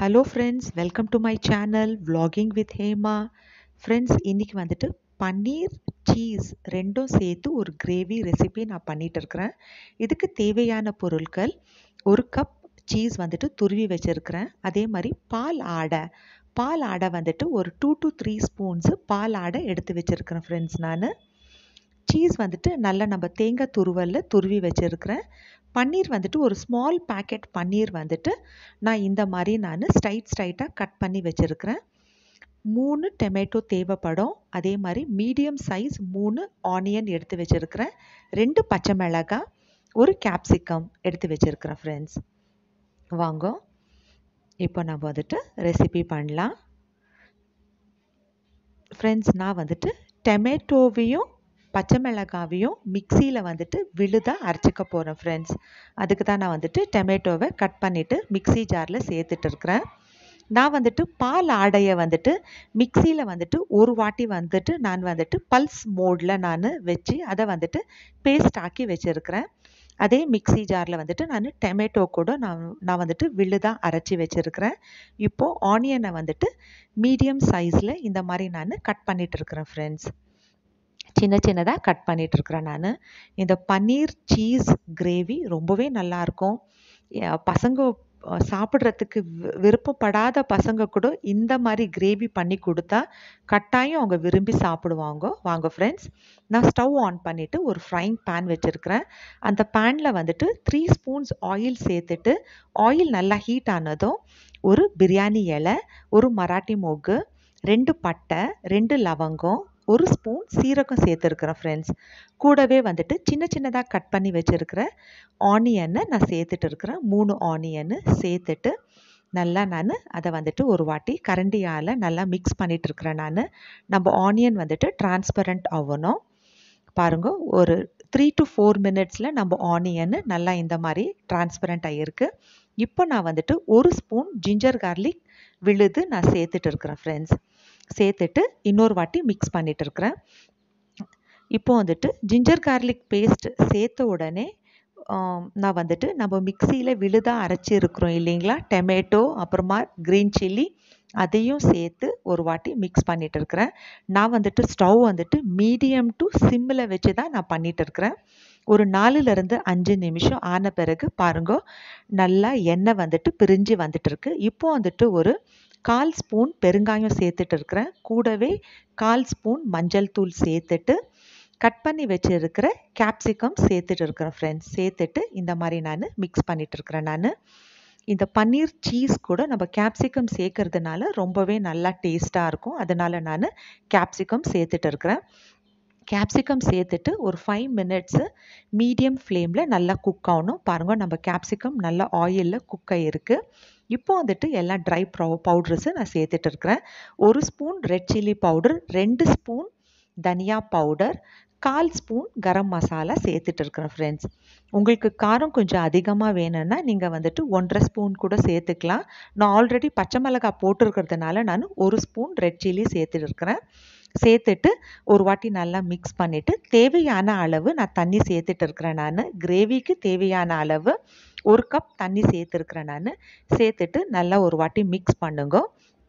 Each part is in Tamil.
hello friends welcome to my channel vlogging with Hema friends இன்றைக்கி வந்துட்டு பன்னீர் சீஸ் ரெண்டும் சேர்த்து ஒரு கிரேவி ரெசிபி நான் பண்ணிட்டு இருக்கிறேன் இதுக்கு தேவையான பொருட்கள் ஒரு கப் சீஸ் வந்துட்டு துருவி வச்சுருக்கிறேன் அதே மாதிரி பால் ஆடை பால் ஆடை வந்துட்டு ஒரு டூ டு த்ரீ ஸ்பூன்ஸு பால் ஆடை எடுத்து வச்சுருக்கிறேன் ஃப்ரெண்ட்ஸ் நான் சீஸ் வந்துட்டு நல்லா நம்ம தேங்காய் துருவலில் துருவி வச்சுருக்கிறேன் பன்னீர் வந்துட்டு ஒரு ஸ்மால் பேக்கெட் பன்னீர் வந்துட்டு நான் இந்த மாதிரி நான் ஸ்ட்ரைட் ஸ்ட்ரைட்டாக கட் பண்ணி வச்சுருக்கிறேன் மூணு டொமேட்டோ தேவைப்படும் அதே மாதிரி மீடியம் சைஸ் மூணு ஆனியன் எடுத்து வச்சுருக்கிறேன் ரெண்டு பச்சை மிளகாய் ஒரு கேப்சிகம் எடுத்து வச்சுருக்கிறேன் ஃப்ரெண்ட்ஸ் வாங்க இப்போ நம்ம வந்துட்டு ரெசிபி பண்ணலாம் ஃப்ரெண்ட்ஸ் நான் வந்துட்டு டொமேட்டோவையும் பச்சை மிளகாவையும் மிக்சியில் வந்துட்டு விழுதாக அரைச்சிக்க போகிறேன் ஃப்ரெண்ட்ஸ் அதுக்கு தான் நான் வந்துட்டு டொமேட்டோவை கட் பண்ணிவிட்டு மிக்சி ஜாரில் சேர்த்துட்டு இருக்கிறேன் நான் வந்துட்டு பால் ஆடையை வந்துட்டு மிக்சியில் வந்துட்டு ஒரு வாட்டி வந்துட்டு நான் வந்துட்டு பல்ஸ் மோடில் நான் வச்சு அதை வந்துட்டு பேஸ்ட் ஆக்கி வச்சுருக்கிறேன் அதே மிக்சி ஜாரில் வந்துட்டு நான் டொமேட்டோ கூட நான் நான் வந்துட்டு விழுதாக அரைச்சி வச்சுருக்கிறேன் இப்போது ஆனியனை வந்துட்டு மீடியம் சைஸில் இந்த மாதிரி நான் கட் பண்ணிகிட்டு இருக்கிறேன் ஃப்ரெண்ட்ஸ் சின்ன சின்னதாக கட் பண்ணிகிட்ருக்கிறேன் நான் இந்த பன்னீர் சீஸ் கிரேவி ரொம்பவே நல்லாயிருக்கும் பசங்க சாப்பிட்றதுக்கு விருப்பப்படாத பசங்க கூட இந்த மாதிரி கிரேவி பண்ணி கொடுத்தா கட்டாயம் அவங்க விரும்பி சாப்பிடுவாங்க வாங்க ஃப்ரெண்ட்ஸ் நான் ஸ்டவ் ஆன் பண்ணிவிட்டு ஒரு ஃப்ரைங் பேன் வச்சுருக்கிறேன் அந்த பேனில் வந்துட்டு த்ரீ ஸ்பூன்ஸ் ஆயில் சேர்த்துட்டு ஆயில் நல்லா ஹீட் ஆனதும் ஒரு பிரியாணி இலை ஒரு மராட்டி மொக்கு ரெண்டு பட்டை ரெண்டு லவங்கம் ஒரு ஸ்பூன் சீரகம் சேர்த்துருக்குறேன் ஃப்ரெண்ட்ஸ் கூடவே வந்துட்டு சின்ன சின்னதாக கட் பண்ணி வச்சுருக்கிற ஆனியனை நான் சேர்த்துட்டு இருக்கிறேன் மூணு ஆனியன்னு சேர்த்துட்டு நல்லா நான் அதை வந்துட்டு ஒரு வாட்டி கரண்டியால் நல்லா மிக்ஸ் பண்ணிகிட்டு இருக்கிறேன் நான் நம்ம ஆனியன் வந்துட்டு டிரான்ஸ்பரண்ட் ஆகணும் பாருங்க ஒரு த்ரீ டு ஃபோர் மினிட்ஸில் நம்ம ஆனியன் நல்லா இந்த மாதிரி டிரான்ஸ்பரண்ட் ஆகிருக்கு இப்போ நான் வந்துட்டு ஒரு ஸ்பூன் ஜிஞ்சர் கார்லிக் விழுது நான் சேர்த்துட்டு இருக்கிறேன் ஃப்ரெண்ட்ஸ் சேர்த்துட்டு இன்னொரு வாட்டி மிக்ஸ் பண்ணிட்டு இருக்கிறேன் இப்போ வந்துட்டு ஜிஞ்சர் கார்லிக் பேஸ்ட் சேர்த்த உடனே நான் வந்துட்டு நம்ம மிக்சியில் விழுதாக அரைச்சி இருக்கிறோம் இல்லைங்களா டொமேட்டோ அப்புறமா க்ரீன் சில்லி அதையும் சேர்த்து ஒரு வாட்டி மிக்ஸ் பண்ணிட்டு இருக்கிறேன் நான் வந்துட்டு ஸ்டவ் வந்துட்டு மீடியம் டு சிம்மில் வச்சு தான் நான் பண்ணிட்டு இருக்கிறேன் ஒரு நாலுலேருந்து அஞ்சு நிமிஷம் ஆன பிறகு பாருங்க நல்லா எண்ணெய் வந்துட்டு பிரிஞ்சு வந்துட்டு இருக்கு இப்போ வந்துட்டு ஒரு கால் ஸ்பூன் பெருங்காயம் சேர்த்துட்டு இருக்கிறேன் கூடவே கால் ஸ்பூன் மஞ்சள் தூள் சேர்த்துட்டு கட் பண்ணி வச்சுருக்கிற கேப்சிகம் சேர்த்துட்டு இருக்கிறேன் ஃப்ரெண்ட்ஸ் சேர்த்துட்டு இந்த மாதிரி நான் மிக்ஸ் பண்ணிட்டு இருக்கிறேன் நான் இந்த பன்னீர் சீஸ் கூட நம்ம கேப்சிகம் சேர்க்கறதுனால ரொம்பவே நல்லா டேஸ்ட்டாக இருக்கும் அதனால் நான் கேப்சிகம் சேர்த்துட்டு இருக்கிறேன் கேப்சிகம் சேர்த்துட்டு ஒரு ஃபைவ் மினிட்ஸு மீடியம் ஃப்ளேமில் நல்லா குக் ஆகணும் பாருங்கள் நம்ம கேப்சிகம் நல்லா ஆயிலில் குக் ஆகிருக்கு இப்போ வந்துட்டு எல்லாம் ட்ரை பவுட்ரஸு நான் சேர்த்துட்டு இருக்கிறேன் ஒரு ஸ்பூன் ரெட் சில்லி பவுடர் ரெண்டு ஸ்பூன் தனியா பவுடர் கால் ஸ்பூன் கரம் மசாலா சேர்த்துட்டு இருக்கிறேன் ஃப்ரெண்ட்ஸ் உங்களுக்கு காரம் கொஞ்சம் அதிகமாக வேணும்னா நீங்கள் வந்துட்டு ஒன்றரை ஸ்பூன் கூட சேர்த்துக்கலாம் நான் ஆல்ரெடி பச்சை மிளகாய் போட்டிருக்கிறதுனால நான் ஒரு ஸ்பூன் ரெட் சில்லி சேர்த்துட்டு இருக்கிறேன் சேர்த்துட்டு ஒரு வாட்டி நல்லா மிக்ஸ் பண்ணிவிட்டு தேவையான அளவு நான் தண்ணி சேர்த்துட்டு இருக்கிறேன் நான் கிரேவிக்கு தேவையான அளவு ஒரு கப் தண்ணி சேர்த்துருக்குறேன் நான் சேர்த்துட்டு நல்லா ஒரு வாட்டி மிக்ஸ் பண்ணுங்க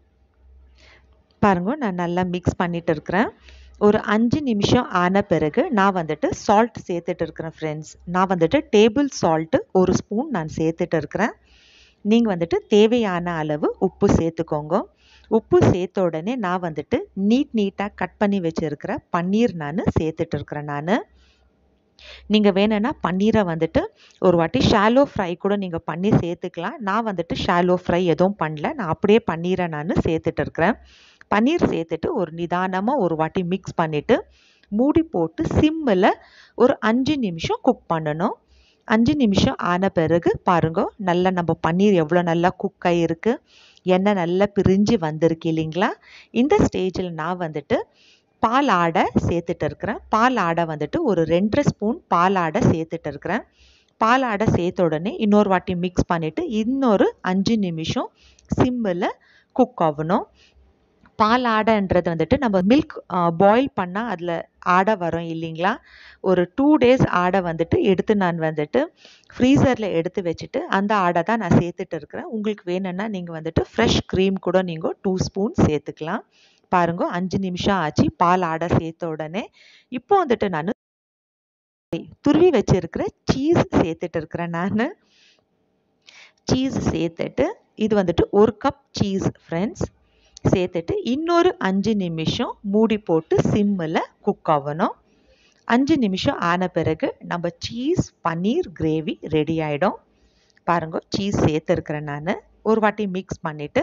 பாருங்க நான் நல்லா மிக்ஸ் பண்ணிட்டு இருக்கிறேன் ஒரு அஞ்சு நிமிஷம் ஆன பிறகு நான் வந்துட்டு சால்ட் சேர்த்துட்டு இருக்கிறேன் ஃப்ரெண்ட்ஸ் நான் வந்துட்டு டேபிள் சால்ட்டு ஒரு ஸ்பூன் நான் சேர்த்துட்டு இருக்கிறேன் நீங்கள் வந்துட்டு தேவையான அளவு உப்பு சேர்த்துக்கோங்க உப்பு சேர்த்த உடனே நான் வந்துட்டு நீட் நீட்டாக கட் பண்ணி வச்சுருக்கிற பன்னீர் நான் சேர்த்துட்டு இருக்கிறேன் நான் நீங்கள் வேணும்னா பன்னீரை வந்துட்டு ஒரு வாட்டி ஷாலோ ஃப்ரை கூட நீங்கள் பண்ணி சேர்த்துக்கலாம் நான் வந்துட்டு ஷாலோ ஃப்ரை எதுவும் பண்ணல நான் அப்படியே பன்னீரை நான் சேர்த்துட்டு இருக்கிறேன் பன்னீர் சேர்த்துட்டு ஒரு நிதானமாக ஒரு வாட்டி மிக்ஸ் பண்ணிவிட்டு மூடி போட்டு சிம்மில் ஒரு அஞ்சு நிமிஷம் குக் பண்ணணும் அஞ்சு நிமிஷம் ஆன பிறகு பாருங்க நல்லா நம்ம பன்னீர் எவ்வளோ நல்லா குக் ஆகிருக்கு எண்ணெய் நல்லா பிரிஞ்சு வந்திருக்கு இல்லைங்களா இந்த ஸ்டேஜில் நான் வந்துட்டு பால் ஆடை சேர்த்துட்டு இருக்கிறேன் பால் ஆடை வந்துட்டு ஒரு ரெண்டரை ஸ்பூன் பால் ஆடை சேர்த்துட்டு இருக்கிறேன் பால் ஆடை சேர்த்த உடனே இன்னொரு வாட்டி மிக்ஸ் பண்ணிவிட்டு இன்னொரு அஞ்சு நிமிஷம் சிம்மில் குக் ஆகணும் பால் ஆடைன்றது வந்துட்டு நம்ம மில்க் பாயில் பண்ணால் அதில் ஆடை வரும் இல்லைங்களா ஒரு டூ டேஸ் ஆடை வந்துட்டு எடுத்து நான் வந்துட்டு ஃப்ரீசரில் எடுத்து வச்சுட்டு அந்த ஆடை தான் நான் சேர்த்துட்டு இருக்கிறேன் உங்களுக்கு வேணும்னா நீங்கள் வந்துட்டு ஃப்ரெஷ் க்ரீம் கூட நீங்கள் டூ ஸ்பூன் சேர்த்துக்கலாம் பாருங்க அஞ்சு நிமிஷம் ஆச்சு பால் ஆடை சேர்த்த உடனே இப்போ வந்துட்டு நான் துருவி வச்சிருக்கிற சீஸ் சேர்த்துட்டு இருக்கிறேன் நான் சீஸ் சேர்த்துட்டு இது வந்துட்டு ஒரு கப் சீஸ் ஃப்ரெண்ட்ஸ் சேர்த்துட்டு இன்னொரு அஞ்சு நிமிஷம் மூடி போட்டு சிம்மில் குக் ஆகணும் அஞ்சு நிமிஷம் ஆன பிறகு நம்ம சீஸ் பன்னீர் கிரேவி ரெடி ஆகிடும் பாருங்க சீஸ் சேர்த்துருக்கிறேன் நான் ஒரு வாட்டி மிக்ஸ் பண்ணிவிட்டு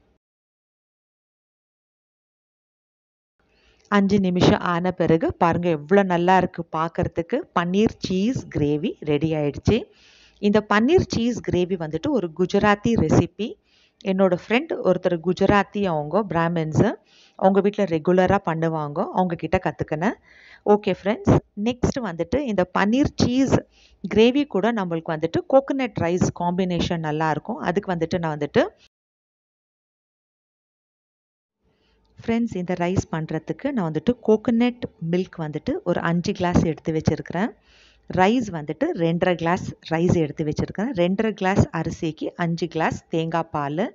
அஞ்சு நிமிஷம் ஆன பிறகு பாருங்க எவ்வளோ நல்லா இருக்குது பார்க்குறதுக்கு பன்னீர் சீஸ் கிரேவி ரெடி ஆயிடுச்சு இந்த பன்னீர் சீஸ் கிரேவி வந்துட்டு ஒரு குஜராத்தி ரெசிபி என்னோட ஃப்ரெண்ட் ஒருத்தர் குஜராத்தி அவங்க பிராமின்ஸு அவங்க வீட்டில் ரெகுலராக பண்ணுவாங்க அவங்க கிட்ட கற்றுக்கினேன் ஓகே ஃப்ரெண்ட்ஸ் நெக்ஸ்ட் வந்துட்டு இந்த பன்னீர் சீஸ் கிரேவி கூட நம்மளுக்கு வந்துட்டு கோகோனட் ரைஸ் காம்பினேஷன் நல்லாயிருக்கும் அதுக்கு வந்துட்டு நான் வந்துட்டு ஃப்ரெண்ட்ஸ் இந்த ரைஸ் பண்ணுறதுக்கு நான் வந்துட்டு கோகோனட் மில்க் வந்துட்டு ஒரு அஞ்சு கிளாஸ் எடுத்து வச்சுருக்கிறேன் ரைஸ் வந்துட்டு ரெண்டரை கிளாஸ் ரைஸ் எடுத்து வச்சுருக்கேன் ரெண்டரை கிளாஸ் அரிசிக்கு அஞ்சு கிளாஸ் தேங்காய் பால்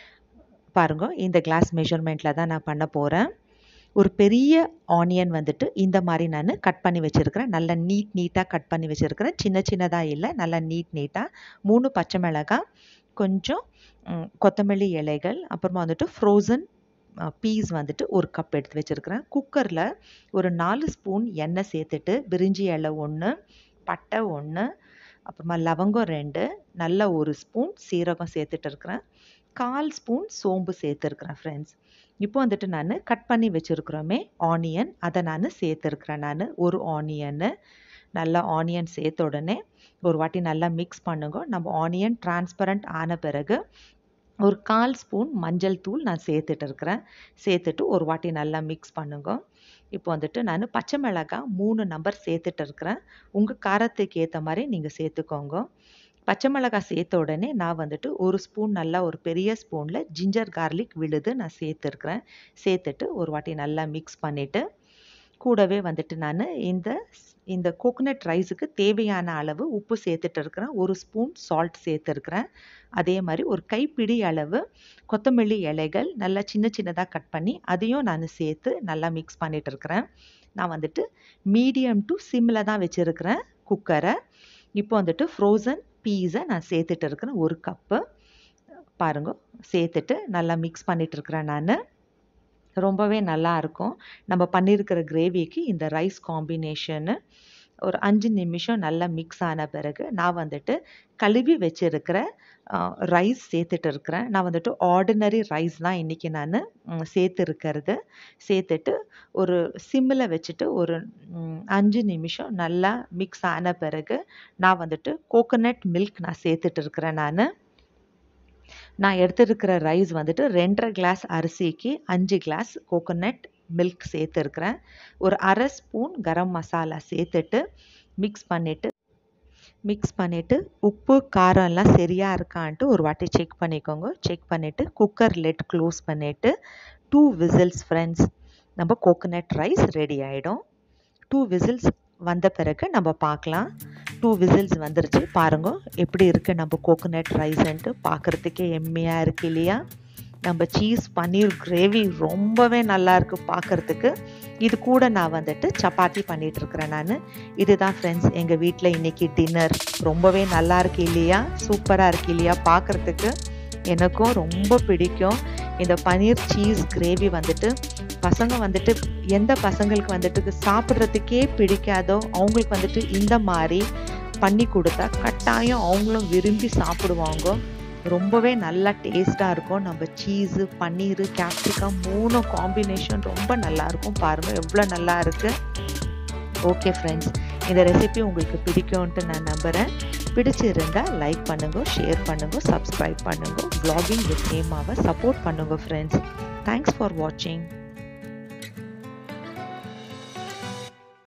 பாருங்க இந்த கிளாஸ் மெஷர்மெண்ட்டில் தான் நான் பண்ண போகிறேன் ஒரு பெரிய ஆனியன் வந்துட்டு இந்த மாதிரி நான் கட் பண்ணி வச்சுருக்கிறேன் நல்லா நீட் நீட்டாக கட் பண்ணி வச்சுருக்கிறேன் சின்ன சின்னதாக இல்லை நல்லா நீட் நீட்டாக மூணு பச்சை மிளகாய் கொஞ்சம் கொத்தமல்லி இலைகள் அப்புறமா வந்துட்டு ஃப்ரோசன் பீஸ் வந்துட்டு ஒரு கப் எடுத்து வச்சுருக்கிறேன் குக்கரில் ஒரு நாலு ஸ்பூன் எண்ணெய் சேர்த்துட்டு பிரிஞ்சி இலை ஒன்று பட்டை ஒன்று அப்புறமா லவங்கம் ரெண்டு நல்ல ஒரு ஸ்பூன் சீரகம் சேர்த்துட்டு இருக்கிறேன் கால் ஸ்பூன் சோம்பு சேர்த்துருக்குறேன் ஃப்ரெண்ட்ஸ் இப்போ வந்துட்டு நான் கட் பண்ணி வச்சுருக்குறோமே ஆனியன் அதை நான் சேர்த்துருக்குறேன் நான் ஒரு ஆனியன்னு நல்லா ஆனியன் சேர்த்த உடனே ஒரு வாட்டி நல்லா மிக்ஸ் பண்ணுங்க நம்ம ஆனியன் டிரான்ஸ்பரண்ட் ஆன பிறகு ஒரு கால் ஸ்பூன் மஞ்சள் தூள் நான் சேர்த்துட்டு இருக்கிறேன் சேர்த்துட்டு ஒரு வாட்டி நல்லா மிக்ஸ் பண்ணுங்க இப்போ வந்துட்டு நான் பச்சை மிளகாய் மூணு நம்பர் சேர்த்துட்டு இருக்கிறேன் உங்கள் காரத்துக்கு ஏற்ற மாதிரி நீங்கள் சேர்த்துக்கோங்க பச்சை மிளகாய் சேர்த்த உடனே நான் வந்துட்டு ஒரு ஸ்பூன் நல்லா ஒரு பெரிய ஸ்பூனில் ஜிஞ்சர் கார்லிக் விழுது நான் சேர்த்துருக்குறேன் சேர்த்துட்டு ஒரு வாட்டி நல்லா மிக்ஸ் பண்ணிவிட்டு கூடவே வந்துட்டு நான் இந்த இந்த கோகோனட் ரைஸுக்கு தேவையான அளவு உப்பு சேர்த்துட்டு இருக்கிறேன் ஒரு ஸ்பூன் சால்ட் சேர்த்துருக்கிறேன் அதே மாதிரி ஒரு கைப்பிடி அளவு கொத்தமல்லி இலைகள் நல்லா சின்ன சின்னதாக கட் பண்ணி அதையும் நான் சேர்த்து நல்லா மிக்ஸ் பண்ணிட்டு இருக்கிறேன் நான் வந்துட்டு மீடியம் டு சிம்மில் தான் வச்சுருக்கிறேன் குக்கரை இப்போ வந்துட்டு ஃப்ரோசன் பீஸை நான் சேர்த்துட்டு இருக்கிறேன் ஒரு கப்பு பாருங்க சேர்த்துட்டு நல்லா மிக்ஸ் பண்ணிட்டு இருக்கிறேன் நான் ரொம்பவே நல்லா இருக்கும் நம்ம பண்ணியிருக்கிற கிரேவிக்கு இந்த ரைஸ் காம்பினேஷனு ஒரு அஞ்சு நிமிஷம் நல்லா மிக்ஸ் ஆன பிறகு நான் வந்துட்டு கழுவி வச்சுருக்கிற ரைஸ் சேர்த்துட்டு இருக்கிறேன் நான் வந்துட்டு ஆர்டினரி ரைஸ் தான் இன்றைக்கி நான் சேர்த்துருக்கிறது சேர்த்துட்டு ஒரு சிம்மில் வச்சுட்டு ஒரு அஞ்சு நிமிஷம் நல்லா மிக்ஸ் ஆன பிறகு நான் வந்துட்டு கோகோனட் மில்க் நான் சேர்த்துட்டு இருக்கிறேன் நான் நான் எடுத்துருக்கிற ரைஸ் வந்துட்டு ரெண்டரை கிளாஸ் அரிசிக்கு அஞ்சு கிளாஸ் கோகோனட் மில்க் சேர்த்துருக்குறேன் ஒரு அரை ஸ்பூன் கரம் மசாலா சேர்த்துட்டு மிக்ஸ் பண்ணிவிட்டு மிக்ஸ் பண்ணிவிட்டு உப்பு காரம் எல்லாம் சரியாக இருக்கான்ட்டு ஒரு வாட்டி செக் பண்ணிக்கோங்க செக் பண்ணிவிட்டு குக்கர் லெட் க்ளோஸ் பண்ணிவிட்டு டூ விசில்ஸ் ஃப்ரெண்ட்ஸ் நம்ம கோகோனட் ரைஸ் ரெடி ஆகிடும் டூ விசில்ஸ் வந்த பிறகு நம்ம பார்க்கலாம் டூ விசில்ஸ் வந்துருச்சு பாருங்க எப்படி இருக்குது நம்ம கோகோனட் ரைஸ்ன்ட்டு பார்க்குறதுக்கே எம்மையாக இருக்குது இல்லையா நம்ம சீஸ் பன்னீர் கிரேவி ரொம்பவே நல்லா இருக்குது பார்க்குறதுக்கு இது கூட நான் வந்துட்டு சப்பாத்தி பண்ணிட்டு இருக்கிறேன் நான் இதுதான் ஃப்ரெண்ட்ஸ் எங்கள் வீட்டில் இன்னைக்கு டின்னர் ரொம்பவே நல்லா இருக்கு இல்லையா சூப்பராக இருக்கு இல்லையா பார்க்குறதுக்கு எனக்கும் ரொம்ப பிடிக்கும் இந்த பன்னீர் சீஸ் கிரேவி வந்துட்டு பசங்க வந்துட்டு எந்த பசங்களுக்கு வந்துட்டு சாப்பிட்றதுக்கே பிடிக்காதோ அவங்களுக்கு வந்துட்டு இந்த மாதிரி பண்ணி கொடுத்தா கட்டாயம் அவங்களும் விரும்பி சாப்பிடுவாங்க ரொம்பவே நல்லா டேஸ்ட்டாக இருக்கும் நம்ம சீஸு பன்னீர் கேப்சிகம் மூணும் காம்பினேஷன் ரொம்ப நல்லாயிருக்கும் பாருங்கள் எவ்வளோ நல்லா இருக்குது ஓகே ஃப்ரெண்ட்ஸ் இந்த ரெசிபி உங்களுக்கு பிடிக்கும்ன்ட்டு நான் நம்புகிறேன் பிடிச்சிருந்தா லைக் பண்ணுங்க ஷேர் பண்ணுங்க சப்ஸ்கிரைப் பண்ணுங்க வ்ளாகிங் வித் நேமாவை சப்போர்ட் பண்ணுங்க ஃப்ரெண்ட்ஸ் தேங்க்ஸ் ஃபார் வாட்சிங்